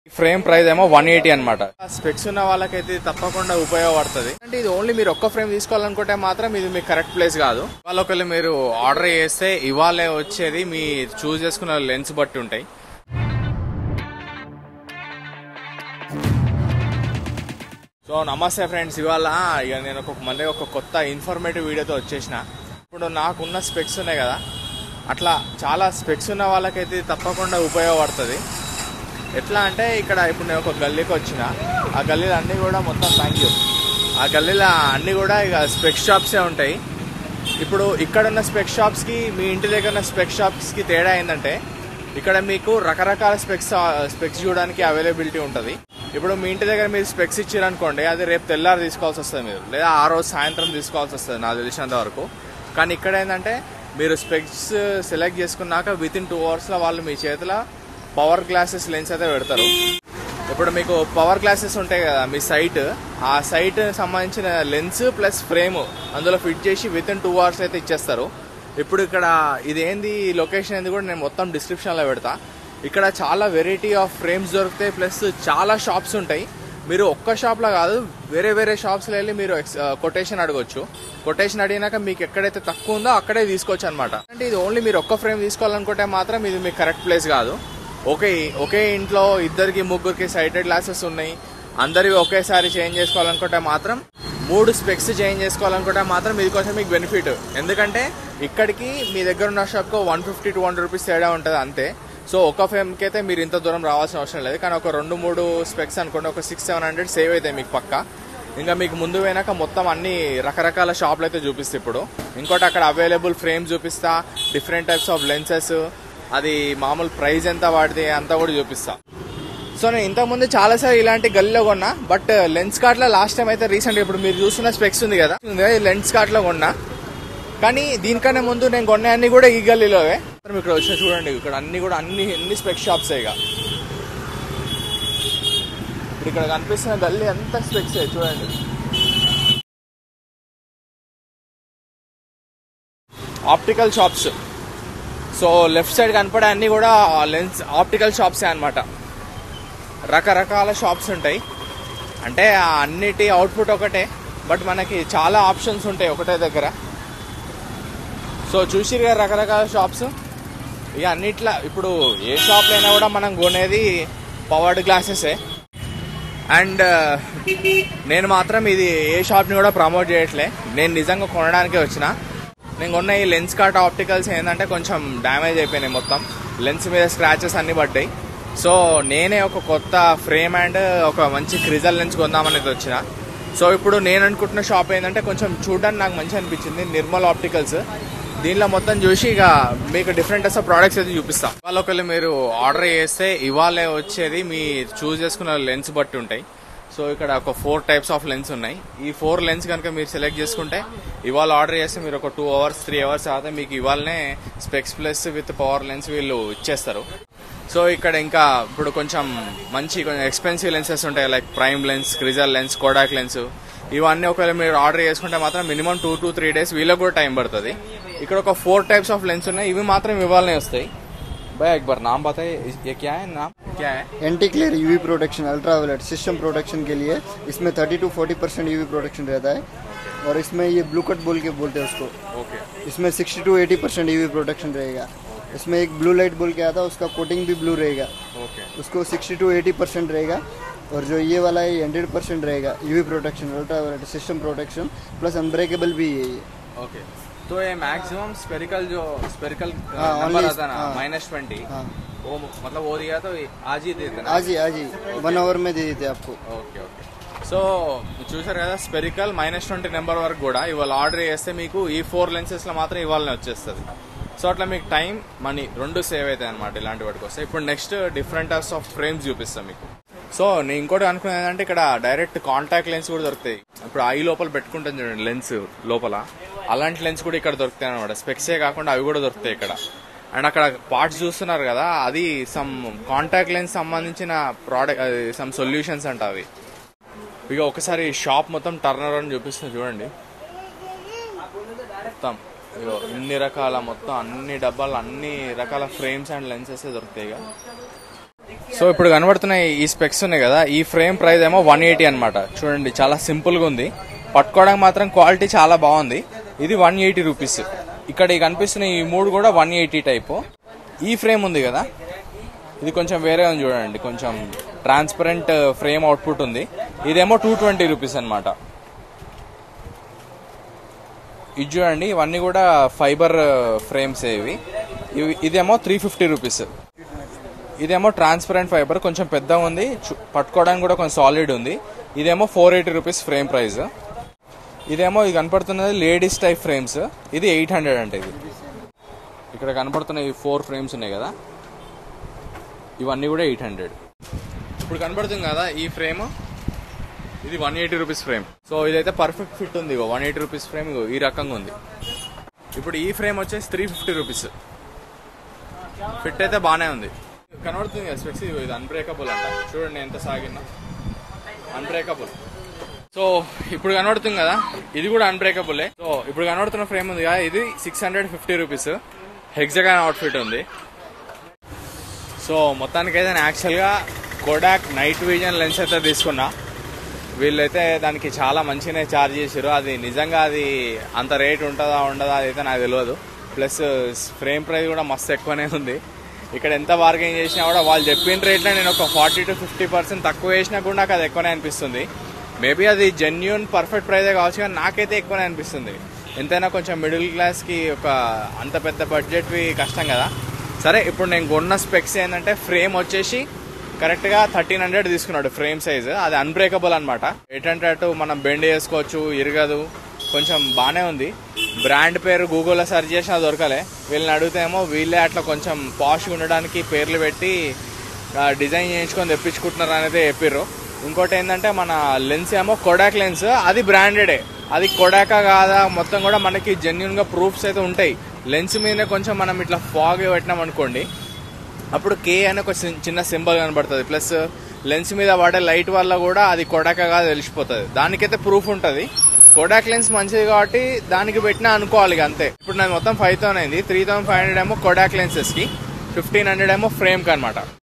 Frame price ఏమో one eighty అనమాట specs ఉన్న వాళ్ళకైతే ఇది తప్పకుండా ఉపయోగపడుతుంది అంటే ఇది ఓన్లీ మీరు ఒక్క ఫ్రేమ్ తీసుకోవాలనుకుంటే మాత్రం ఇది మీకు కరెక్ట్ ప్లేస్ కాదు ఇవాళ ఒకవేళ మీరు ఆర్డర్ చేస్తే ఇవాళే వచ్చేది మీ చూస్ చేసుకున్న లెన్స్ బట్టి ఉంటాయి సో నమస్తే ఫ్రెండ్స్ ఇవాళ ఇక నేను ఒక మళ్ళీ ఒక కొత్త ఇన్ఫర్మేటివ్ వీడియోతో వచ్చేసిన ఇప్పుడు నాకున్న స్పెక్స్ ఉన్నాయి కదా అట్లా చాలా స్పెక్స్ ఉన్న వాళ్ళకైతే ఇది తప్పకుండా ఉపయోగపడుతుంది ఎట్లా అంటే ఇక్కడ ఇప్పుడు నేను ఒక గల్లీకి వచ్చిన ఆ గల్లీలో అన్నీ కూడా మొత్తం థ్యాంక్ యూ ఆ గల్లీలో అన్నీ కూడా ఇక స్పెక్ షాప్సే ఉంటాయి ఇప్పుడు ఇక్కడ ఉన్న స్పెక్ షాప్స్కి మీ ఇంటి దగ్గర ఉన్న స్పెక్ షాప్స్కి తేడా ఏంటంటే ఇక్కడ మీకు రకరకాల స్పెక్స్ స్పెక్స్ చూడడానికి అవైలబిలిటీ ఉంటుంది ఇప్పుడు మీ ఇంటి దగ్గర మీరు స్పెక్స్ ఇచ్చారనుకోండి అది రేపు తెల్లారి తీసుకోవాల్సి వస్తుంది మీరు లేదా ఆ రోజు సాయంత్రం తీసుకోవాల్సి వస్తుంది నాకు తెలిసినంత వరకు కానీ ఇక్కడ ఏంటంటే మీరు స్పెక్స్ సెలెక్ట్ చేసుకున్నాక విత్ ఇన్ టూ అవర్స్లో వాళ్ళు మీ చేతిలో పవర్ గ్లాసెస్ లెన్స్ అయితే పెడతారు ఇప్పుడు మీకు పవర్ గ్లాసెస్ ఉంటాయి కదా మీ సైట్ ఆ సైట్ సంబంధించిన లెన్స్ ప్లస్ ఫ్రేమ్ అందులో ఫిట్ చేసి విత్ ఇన్ టూ అవర్స్ అయితే ఇచ్చేస్తారు ఇప్పుడు ఇక్కడ ఇదేంది లొకేషన్ ఏంది కూడా నేను మొత్తం డిస్క్రిప్షన్లో పెడతా ఇక్కడ చాలా వెరైటీ ఆఫ్ ఫ్రేమ్స్ దొరుకుతాయి ప్లస్ చాలా షాప్స్ ఉంటాయి మీరు ఒక్క షాప్లో కాదు వేరే వేరే షాప్స్లో వెళ్ళి మీరు కొటేషన్ అడగొచ్చు కొటేషన్ అడిగినాక మీకు ఎక్కడైతే తక్కువ ఉందో అక్కడే తీసుకోవచ్చు అనమాట అంటే ఇది ఓన్లీ మీరు ఒక్క ఫ్రేమ్ తీసుకోవాలనుకుంటే మాత్రం ఇది మీకు కరెక్ట్ ప్లేస్ కాదు ఒకే ఒకే ఇంట్లో ఇద్దరికి ముగ్గురికి సైటెడ్ గ్లాసెస్ ఉన్నాయి అందరివి ఒకేసారి చేంజ్ చేసుకోవాలనుకుంటే మాత్రం మూడు స్పెక్స్ చేంజ్ చేసుకోవాలనుకుంటే మాత్రం ఇది కొంచెం మీకు బెనిఫిట్ ఎందుకంటే ఇక్కడికి మీ దగ్గర ఉన్న షాప్కి one fifty two hundred rupees తేడా ఉంటుంది అంతే సో ఒక ఫ్రేమ్కి అయితే మీరు ఇంత దూరం రావాల్సిన అవసరం లేదు కానీ ఒక రెండు మూడు స్పెక్స్ అనుకోండి ఒక సిక్స్ సెవెన్ హండ్రెడ్ సేవ్ అవుతాయి మీకు పక్క ఇంకా మీకు ముందు పోయినాక మొత్తం అన్ని రకరకాల షాపులు అయితే చూపిస్తా ఇప్పుడు ఇంకోటి అక్కడ అవైలబుల్ ఫ్రేమ్ చూపిస్తా డిఫరెంట్ టైప్స్ ఆఫ్ లెన్సెస్ అది మామూలు ప్రైస్ ఎంత వాడితే అంతా కూడా చూపిస్తా సో నేను ఇంతకుముందు చాలాసార్లు ఇలాంటి గల్లీలో కొన్నా బట్ లెన్స్ కార్ట్లో లాస్ట్ టైం అయితే రీసెంట్ ఇప్పుడు మీరు చూస్తున్న స్పెక్స్ ఉంది కదా ఉంది కదా, ఈ లెన్స్ కార్ట్లో కొన్నా కానీ దీనికన్నా ముందు నేను కొన్న అన్ని కూడా ఈ గల్లీలోవే మరి ఇక్కడ వచ్చిన చూడండి ఇక్కడ అన్ని కూడా అన్ని అన్ని స్పెక్ షాప్స్ ఇక ఇప్పుడు ఇక్కడ కనిపిస్తున్న గల్లీ అంతా స్పెక్స్ చూడండి optical shops so left side కనపడే అన్ని కూడా లెన్స్ ఆప్టికల్ షాప్సే అనమాట రకరకాల షాప్స్ ఉంటాయి అంటే ఆ అన్నిటి అవుట్పుట్ ఒకటే బట్ మనకి చాలా ఆప్షన్స్ ఉంటాయి ఒకటే దగ్గర సో చూసిరు కదా రకరకాల షాప్స్ ఇక అన్నిట్లా ఇప్పుడు ఏ షాప్లో అయినా కూడా మనం కొనేది పవర్డ్ గ్లాసెసే అండ్ నేను మాత్రం ఇది ఏ షాప్ని కూడా ప్రమోట్ చేయట్లే నేను నిజంగా కొనడానికే వచ్చిన నేను కొన్న ఈ లెన్స్ కార్ట్ ఆప్టికల్స్ ఏంటంటే కొంచెం డ్యామేజ్ అయిపోయినాయి మొత్తం లెన్స్ మీద స్క్రాచెస్ అన్ని పడ్డాయి సో నేనే ఒక కొత్త ఫ్రేమ్ అండ్ ఒక మంచి క్రిజల్ లెన్స్ కొందామని అయితే వచ్చిన సో ఇప్పుడు నేను అనుకుంటున్న షాప్ ఏంటంటే కొంచెం చూడడానికి నాకు మంచి అనిపించింది నిర్మల్ ఆప్టికల్స్ దీనిలో మొత్తం చూసి ఇక మీకు డిఫరెంట్ టైప్స్ ఆఫ్ ప్రోడక్ట్స్ అయితే చూపిస్తా ఇవాళ ఒకవేళ మీరు ఆర్డర్ చేస్తే ఇవాళే వచ్చేది మీ చూస్ చేసుకున్న లెన్స్ బట్టి ఉంటాయి సో ఇక్కడ ఒక ఫోర్ టైప్స్ ఆఫ్ లెన్స్ ఉన్నాయి ఈ ఫోర్ లెన్స్ కనుక మీరు సెలెక్ట్ చేసుకుంటే ఇవాళ ఆర్డర్ చేస్తే మీరు ఒక టూ అవర్స్ త్రీ అవర్స్ అయితే మీకు ఇవాళనే specs plus with power lens వీళ్ళు ఇచ్చేస్తారు సో ఇక్కడ ఇంకా ఇప్పుడు కొంచెం మంచి కొంచెం ఎక్స్పెన్సివ్ లెన్సెస్ ఉంటాయి like prime lens Crizal lens Kodak lens ఇవన్నీ ఒకవేళ మీరు ఆర్డర్ చేసుకుంటే మాత్రం minimum two to three days వీళ్ళకి కూడా టైం పడుతుంది ఇక్కడ ఒక ఫోర్ టైప్స్ ఆफ लेंस ఉన్నాయి ఇవి మాత్రం ఇవ్వాలనే వస్తాయి భయ एक बार नाम बताइए ये क्या है नाम क्या है anti clear UV protection ultraviolet system protection के लिए इसमें 30 टू 40 परसेंट यूवी प्रोटेक्शन रहता है और इसमें ये ब्लू कट बोल के बोलते हैं उसको ओके इसमें 60 टू 80 परसेंट यूवी प्रोटेक्शन रहेगा इसमें एक ब्लू लाइट बोल के आता है उसका कोटिंग भी ब्लू रहेगा ओके उसको 60 टू 80 परसेंट रहेगा और जो ये वाला है हंड्रेड परसेंट रहेगा UV protection ultraviolet system protection plus unbreakable भी है ये ओके तो ये मैक्सिमम स्पेरिकल जो स्पेरिकल हाँ, नंबर only- आता है ना हाँ। माइनस ट्वेंटी हाँ वो मतलब वो दिया तो आज ही दे देना आज ही आज ही वन आवर में दे देते आपको ఓకే ఓకే సో చూసారు కదా స్పెరికల్ మైనస్ ట్వంటీ నెంబర్ వరకు కూడా ఇవాళ ఆర్డర్ చేస్తే మీకు ఈ ఫోర్ లెన్సెస్ లో మాత్రం ఇవాళనే వచ్చేస్తుంది సో అట్లా మీకు టైం మనీ రెండు సేవ్ అవుతాయి అనమాట ఇలాంటి వాటికి వస్తే ఇప్పుడు next different types of frames చూపిస్తాం మీకు సో నేను ఇంకోటి అనుకునేది ఏంటంటే ఇక్కడ డైరెక్ట్ కాంటాక్ట్ లెన్స్ కూడా దొరుకుతాయి ఇప్పుడు ఐ లోపల పెట్టుకుంటాం చూడండి లెన్స్ లోపల అలాంటి లెన్స్ కూడా ఇక్కడ దొరుకుతాయి అనమాట స్పెక్సే కాకుండా అవి కూడా దొరుకుతాయి ఇక్కడ అండ్ అక్కడ పార్ట్స్ చూస్తున్నారు కదా అది సమ్ కాంటాక్ట్ లెన్స్ సంబంధించిన ప్రోడక్ట్ సమ్ సొల్యూషన్స్ అంట అవి ఇక ఒకసారి షాప్ మొత్తం టర్న్ అరౌండ్ చూపిస్తుంది చూడండి మొత్తం ఇగో ఇన్ని రకాల మొత్తం అన్ని డబ్బాలు అన్ని రకాల ఫ్రేమ్స్ అండ్ లెన్సెస్ దొరుకుతాయి ఇక సో ఇప్పుడు కనబడుతున్న ఈ స్పెక్స్ ఉన్నాయి కదా ఈ ఫ్రేమ్ ప్రైస్ ఏమో వన్ ఎయిటీ అనమాట చూడండి చాలా సింపుల్ గా ఉంది పట్టుకోవడానికి మాత్రం క్వాలిటీ చాలా బాగుంది ఇది వన్ ఎయిటీ రూపీస్ ఇక్కడ ఈ కనిపిస్తున్న ఈ మూడు కూడా వన్ ఎయిటీ టైపు ఈ ఫ్రేమ్ ఉంది కదా ఇది కొంచెం వేరే ఉంది చూడండి కొంచెం ట్రాన్స్పరెంట్ ఫ్రేమ్ అవుట్పుట్ ఉంది ఇదేమో టూ ట్వంటీ రూపీస్ అనమాట ఇది చూడండి ఇవన్నీ కూడా ఫైబర్ ఫ్రేమ్స్ ఇవి ఇవి ఇదేమో త్రీ ఫిఫ్టీ రూపీస్ ఇదేమో ట్రాన్స్పరెంట్ ఫైబర్ కొంచెం పెద్దగా ఉంది చు- పట్టుకోవడానికి కూడా కొంచెం సాలిడ్ ఉంది ఇదేమో four eighty rupees frame price ఇదేమో ఇది కనపడుతున్నది లేడీస్ టైప్ ఫ్రేమ్స్ ఇది ఎయిట్ హండ్రెడ్ అంటే ఇది ఇక్కడ కనపడుతున్న ఈ ఫోర్ ఫ్రేమ్స్ ఉన్నాయి కదా ఇవన్నీ కూడా ఎయిట్ హండ్రెడ్ ఇప్పుడు కనపడుతుంది కదా ఈ ఫ్రేమ్ ఇది one eighty rupees frame so ఇదైతే పర్ఫెక్ట్ ఫిట్ ఉంది వన్ ఎయిటీ రూపీస్ ఫ్రేమ్ ఇగో ఈ రకంగా ఉంది ఇప్పుడు ఈ ఫ్రేమ్ వచ్చేసి త్రీ ఫిఫ్టీ రూపీస్ ఫిట్ అయితే బాగానే ఉంది కనబడుతుంది కదా స్పెక్స్ ఇది ఇది అన్బ్రేకబుల్ అంట చూడండి ఎంత సాగినా అన్బ్రేకబుల్ సో ఇప్పుడు కనబడుతుంది కదా ఇది కూడా అన్బ్రేకబుల్ సో ఇప్పుడు కనబడుతున్న ఫ్రేమ్ ఉంది కదా ఇది six hundred fifty rupees hexagon outfit ఉంది సో మొత్తానికైతే నేను యాక్చువల్గా కోడాక్ నైట్ విజన్ లెన్స్ అయితే తీసుకున్నా వీళ్ళైతే దానికి చాలా మంచిగానే ఛార్జ్ చేసారు అది నిజంగా అది అంత రేట్ ఉంటుందా ఉండదా అది అయితే నాకు తెలియదు ప్లస్ ఫ్రేమ్ ప్రైస్ కూడా మస్తు ఎక్కువనే ఉంది ఇక్కడ ఎంత బార్గెన్ చేసినా కూడా వాళ్ళు చెప్పిన రేట్లో నేను ఒక ఫార్టీ టు ఫిఫ్టీ పర్సెంట్ తక్కువ వేసినా కూడా నాకు అది ఎక్కువనే అనిపిస్తుంది మేబీ అది జెన్యున్ పర్ఫెక్ట్ ప్రైజే కావచ్చు కానీ నాకైతే ఎక్కువనే అనిపిస్తుంది ఎంతైనా కొంచెం మిడిల్ క్లాస్కి ఒక అంత పెద్ద బడ్జెట్వి కష్టం కదా సరే ఇప్పుడు నేను కొన్న స్పెక్స్ ఏంటంటే ఫ్రేమ్ వచ్చేసి కరెక్ట్ గా థర్టీన్ హండ్రెడ్ తీసుకున్నాడు ఫ్రేమ్ సైజ్ అది అన్బ్రేకబుల్ అనమాట ఏంటంటే అటు మనం బెండ్ చేసుకోవచ్చు ఇరగదు కొంచెం బాగానే ఉంది బ్రాండ్ పేరు గూగుల్లో సెర్చ్ చేసినా దొరకలే వీళ్ళని అడిగితేమో వీళ్ళే అట్లా కొంచెం పాష్గా ఉండడానికి పేర్లు పెట్టి ఆ, డిజైన్ చేయించుకొని తెప్పించుకుంటున్నారు అనేది చెప్పిర్రు ఇంకోటి ఏంటంటే మన లెన్స్ ఏమో కొడాక్ లెన్స్ అది బ్రాండెడే అది కొడాకా కాదా మొత్తం కూడా మనకి జెన్యున్ గా ప్రూఫ్స్ అయితే ఉంటాయి లెన్స్ మీదనే కొంచెం మనం ఇట్లా ఫాగ్ పెట్టినాం అనుకోండి అప్పుడు కే అనే ఒక సి- చిన్న సింబల్ కనబడుతుంది ప్లస్ లెన్స్ మీద పడే లైట్ వల్ల కూడా అది కొడాకగా తెలిసిపోతుంది దానికైతే ప్రూఫ్ ఉంటుంది కొడాక్ లెన్స్ మంచిది కాబట్టి దానికి పెట్టినా అనుకోవాలి ఇక అంతే ఇప్పుడు నాకు మొత్తం ఫైవ్ థౌసండ్ అయింది త్రీ థౌసండ్ ఫైవ్ హండ్రెడ్ ఏమో కొడాక్ లెన్సెస్ కి ఫిఫ్టీన్ హండ్రెడ్ ఏమో ఫ్రేమ్ కి అనమాట